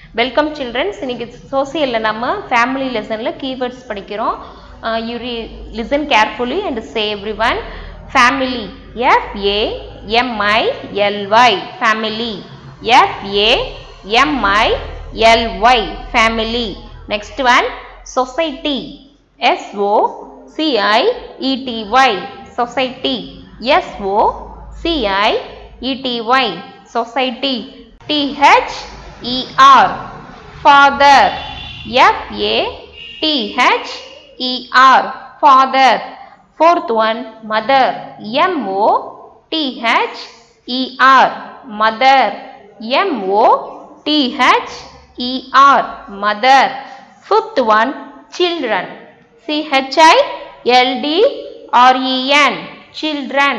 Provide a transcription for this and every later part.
Welcome children's இன்னைக்கு சோசியலில் நம்ம family லெசனில் கீவேர்ட்ஸ் படிக்கிறோம் you re listen carefully and say every one family எஃப்ஏஎம்ஐஎல்ஒய் family எஃப்ஏஎம்ஐஎல்ஒய் family next one society எஸ்ஓசிஐஇடிஒய் society எஸ்ஓசிஐஇடிஒய் society T-H-E-R father F-A-T-H-E-R father fourth one mother M-O-T-H-E-R mother M-O-T-H-E-R mother fifth one children C-H-I-L-D-R-E-N children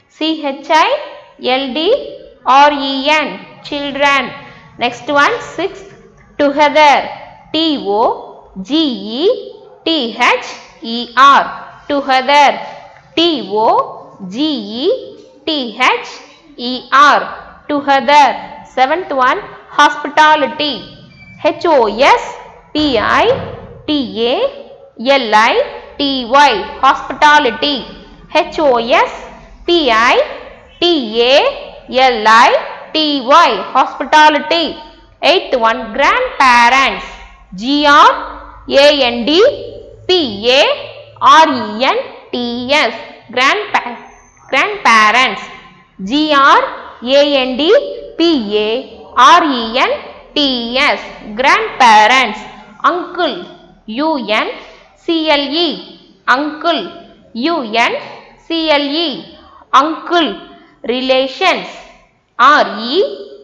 C-H-I-L-D-R-E-N children. Next one, sixth, together. T O G E T H E R. Together. T O G E T H E R. Together. Seventh one, hospitality. H O S P I T A L I T Y. Hospitality. H O S P I T A L I T Y hospitality. Eighth one grandparents G R A N D P A R E N T S grandpa grandparents G R A N D P A R E N T S grandparents uncle U N C L E uncle U N C L E uncle relations R E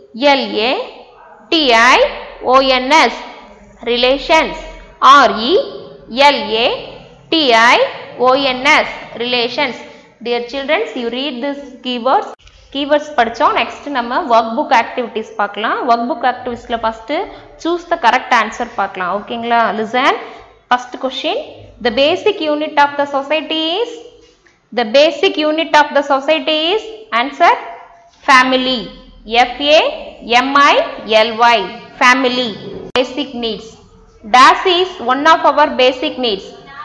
L A T I O N S relations R E L A T I O N S relations dear children you read this keywords keywords படிச்சோம் next நம்ம workbook activities பார்க்கலாம் workbook activitiesல first choose the correct answer பார்க்கலாம் ஓகேங்களா listen first question the basic unit of the society is the basic unit of the society is answer family F A M I L Y family basic needs dash is one of our basic needs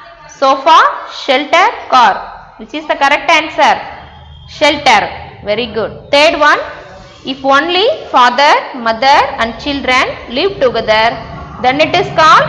sofa shelter car which is the correct answer shelter very good third one if only father mother and children live together then it is called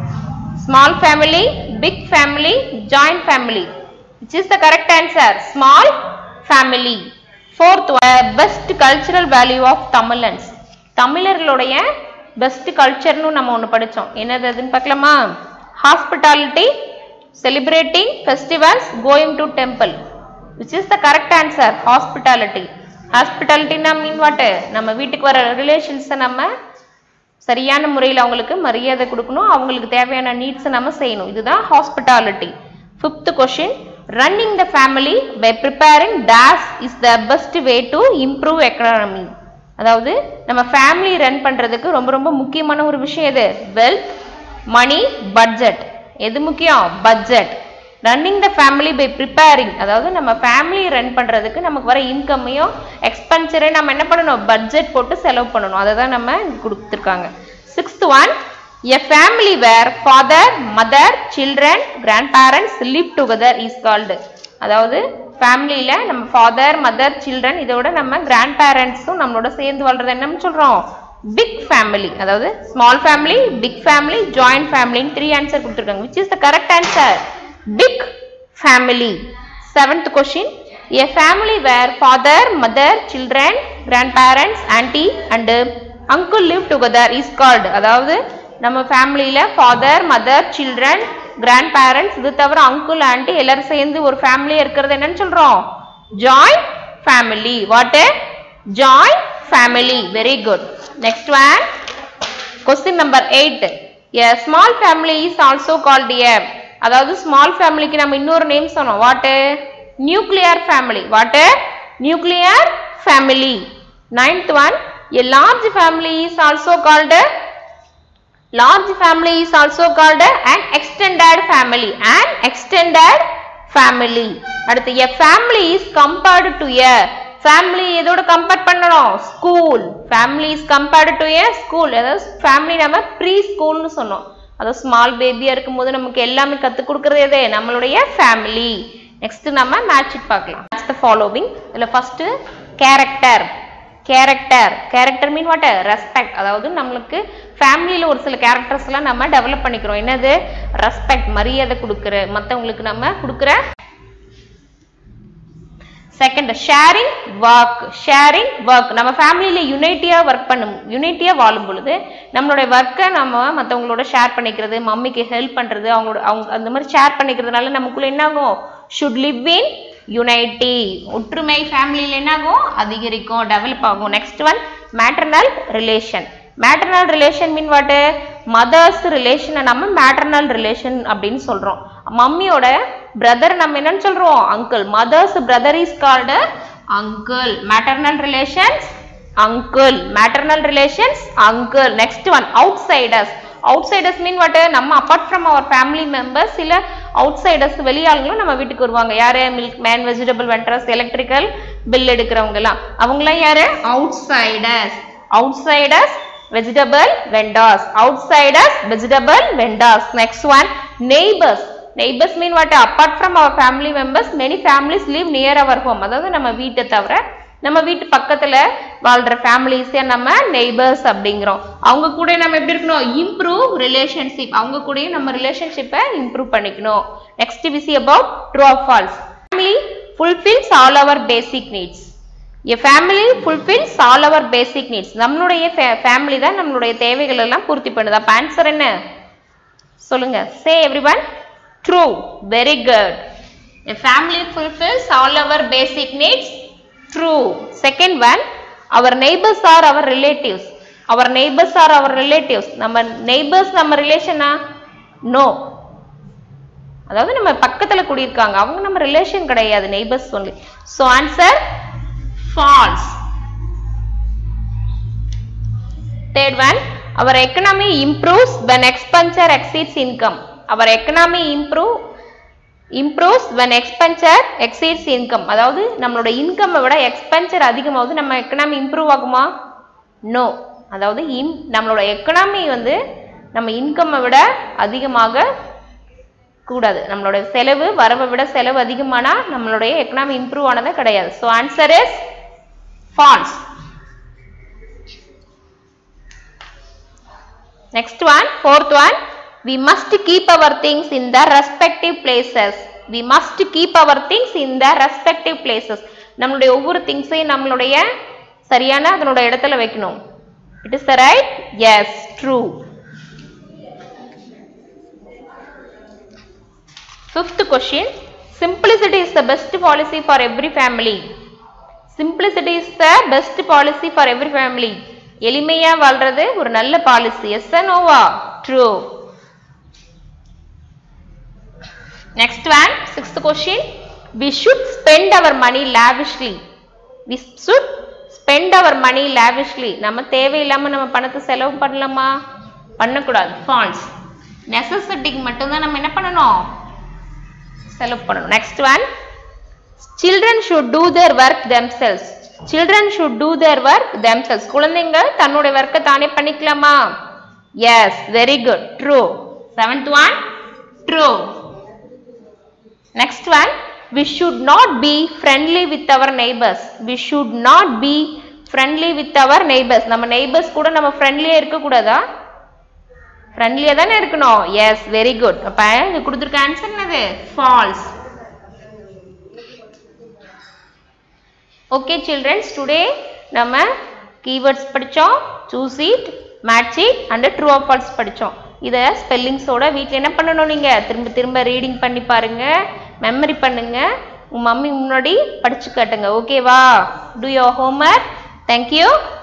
small family big family joint family which is the correct answer small family fourth best cultural value of தமிழன்ஸ் தமிழர்களுடைய best கல்ச்சர்னு நம்ம ஒன்று படித்தோம் என்னது அதுன்னு பார்க்கலாமா hospitality celebrating festivals going to temple which is the correct answer hospitality ஹாஸ்பிட்டாலிட்டின்னா மீன் வாட்டு நம்ம வீட்டுக்கு வர ரிலேஷன்ஸை நம்ம சரியான முறையில் அவங்களுக்கு மரியாதை கொடுக்கணும் அவங்களுக்கு தேவையான நீட்ஸை நம்ம செய்யணும் இதுதான் hospitality fifth question running the family by preparing dash is the best way to improve economy அதாவது நம்ம ஃபேமிலி ரன் பண்ணுறதுக்கு ரொம்ப ரொம்ப முக்கியமான ஒரு விஷயம் எது வெல்த் மணி பட்ஜெட் எது முக்கியம் budget running the family by preparing அதாவது நம்ம ஃபேமிலி ரன் பண்ணுறதுக்கு நமக்கு வர இன்கம்மையும் எக்ஸ்பென்சரையும் நம்ம என்ன பண்ணணும் பட்ஜெட் போட்டு செலவு பண்ணணும் அதை தான் நம்ம கொடுத்துருக்காங்க sixth one A family where father, mother, children, grandparents live together is called. அதாவது ஃபேமிலியில் நம்ம ஃபாதர் மதர் சில்ட்ரன் இதோட நம்ம கிராண்ட் பேரண்ட்ஸும் நம்மளோட சேர்ந்து வாழ்றது என்னன்னு சொல்கிறோம் பிக் ஃபேமிலி அதாவது small family big family joint ஃபேமிலின்னு த்ரீ ஆன்சர் கொடுத்துருக்காங்க which is the correct answer big family seventh question a family where father mother children grandparents aunty and uncle live together is called அதாவது நம்ம ஃபேமிலியில் father mother children grandparents இது தவிர uncle aunty எல்லாரும் சேர்ந்து ஒரு ஃபேமிலியாக இருக்கிறது என்னன்னு சொல்கிறோம் joint family what joint family very good next one question number eight a small family is also called a அதாவது ஸ்மால் ஃபேமிலிக்கு நம்ம இன்னொரு நேம் சொன்னோம் what nuclear family what nuclear family ninth one a large family is also called large family is also called an extended family an extended family அடுத்து a family is compared to a family எதோட compare பண்ணணும் school family is compared to a school அதாவது family நம்ம ப்ரீ ஸ்கூல்னு சொன்னோம் அதாவது small பேபியா இருக்கும்போது நமக்கு எல்லாமே கற்றுக் கொடுக்கறது எது நம்மளுடைய ஃபேமிலி நெக்ஸ்ட் நம்ம மேட்ச் இட் பார்க்கலாம் த ஃபாலோவிங் இதில் first character character character mean what respect அதாவது நம்மளுக்கு ஃபேமிலியில் ஒரு சில கேரக்டர்ஸ் எல்லாம் நம்ம டெவலப் பண்ணிக்கிறோம் என்னது ரெஸ்பெக்ட் மரியாதை கொடுக்குற மற்றவங்களுக்கு நம்ம கொடுக்குற second sharing work sharing work நம்ம ஃபேமிலியில் யுனைட்டியாக ஒர்க் பண்ணும் யுனைட்டியாக வாழும் பொழுது நம்மளுடைய ஒர்க்கை நம்ம மற்றவங்களோட ஷேர் பண்ணிக்கிறது மம்மிக்கு ஹெல்ப் பண்ணுறது அவங்களோட அவங்க அந்த மாதிரி ஷேர் பண்ணிக்கிறதுனால நமக்குள்ள என்ன ஆகும் ஷுட் லிவ் இன் யுனைட்டி ஒற்றுமை ஃபேமிலியில் என்ன ஆகும் அதிகரிக்கும் டெவலப் ஆகும் next one maternal relation maternal relation mean what mother's ரிலேஷனை நம்ம மேட்டர்னல் ரிலேஷன் அப்படின்னு சொல்றோம் மம்மியோட பிரதர் நம்ம என்னன்னு சொல்றோம் uncle mother's brother is called uncle maternal relations uncle maternal relations uncle next one outsiders outsiders mean what நம்ம apart from our family members சில outsiders வெளியாளுங்களும் நம்ம வீட்டுக்கு வருவாங்க யாரு milkman vegetable vendors electrical bill எடுக்கிறவங்க எல்லாம் அவங்களாம் யாரு outsiders outsiders vegetable vendors outsiders vegetable vendors next one neighbours neighbours mean what apart from our family members many families live near our home அதாவது நம்ம வீட்டை தவிர நம்ம வீட்டு பக்கத்துல வாழ்ற ஃபேமிலிஸே நம்ம நெய்பர்ஸ் அப்படிங்கிறோம் அவங்க கூட நம்ம எப்படி இருக்கணும் இம்ப்ரூவ் ரிலேஷன்ஷிப் அவங்க கூடயும் நம்ம ரிலேஷன்ஷிப்பை இம்ப்ரூவ் பண்ணிக்கணும் நெக்ஸ்ட் விசி about true of false family fulfils all our basic needs a family fulfils all our basic needs நம்மளுடைய ஃபேமிலி தான் நம்மளுடைய தேவைகள் எல்லாம் பூர்த்தி பண்ணுது அப்போ ஆன்சர் என்ன சொல்லுங்க say every one true very good a family fulfils all our basic needs true second one our neighbours are our relatives our neighbours are our relatives நம்ம நெய்பர்ஸ் நம்ம ரிலேஷனா நோ அதாவது நம்ம பக்கத்துல குடியிருக்காங்க அவங்க நம்ம ரிலேஷன் கிடையாது neighbours only so answer false. Third one, our economy improves when expenditure exceeds income. Our economy improve improves when expenditure exceeds income. அதாவது நம்மளோட இன்கம் விட எக்ஸ்பென்சர் அதிகமாகுது நம்ம எக்கனாமி இம்ப்ரூவ் ஆகுமா நோ அதாவது இம் நம்மளோட எக்கனாமி வந்து நம்ம இன்கம்மை விட அதிகமாக கூடாது நம்மளோட செலவு வரவை விட செலவு அதிகமானா நம்மளுடைய எக்கனாமி இம்ப்ரூவ் ஆனதே கிடையாது so answer is false. Next one, fourth one, we must keep our things in the respective places. We must keep our things in the respective places. நம்மளுடைய ஒவ்வொரு திங்ஸையும் நம்மளுடைய சரியான அதனோட இடத்துல வைக்கணும் it is the right yes true fifth question simplicity is the best policy for every family simplicity is the best policy for every family எளிமையா வாழ்றது ஒரு நல்ல பாலிசி எஸ் நோவா true next one sixth question we should spend our money lavishly we should spend our money lavishly நம்ம தேவையில்லாம நம்ம பணத்தை செலவு பண்ணலாமா பண்ணக்கூடாது ஃபால்ஸ் நெசசிட்டிக்கு மட்டும்தான் நம்ம என்ன பண்ணணும் செலவு பண்ணணும் next one children should do their work themselves children should do their work themselves குழந்தைங்க தன்னுடைய ஒர்க்கை தானே பண்ணிக்கலாமா yes very good true seventh one true next one we should not be friendly with our neighbours we should not be friendly with our neighbours நம்ம neighbours கூட நம்ம ஃப்ரெண்ட்லியா இருக்கக்கூடாதா ஃப்ரெண்ட்லியா தானே இருக்கணும் எஸ் வெரி குட் அப்ப இங்க கொடுத்துருக்க ஆன்சர் என்னது ஃபால்ஸ் ஓகே சில்ட்ரன்ஸ் டுடே நம்ம கீவேர்ட்ஸ் படித்தோம் choose it match it and true of false படித்தோம் இதை ஸ்பெல்லிங்ஸோட வீட்டில் என்ன பண்ணணும் நீங்கள் திரும்ப திரும்ப ரீடிங் பண்ணி பாருங்க மெமரி பண்ணுங்க உங்கள் மம்மி முன்னாடி படிச்சு காட்டுங்க ஓகேவா டூ யோர் ஹோம்ஒர்க் தேங்க்யூ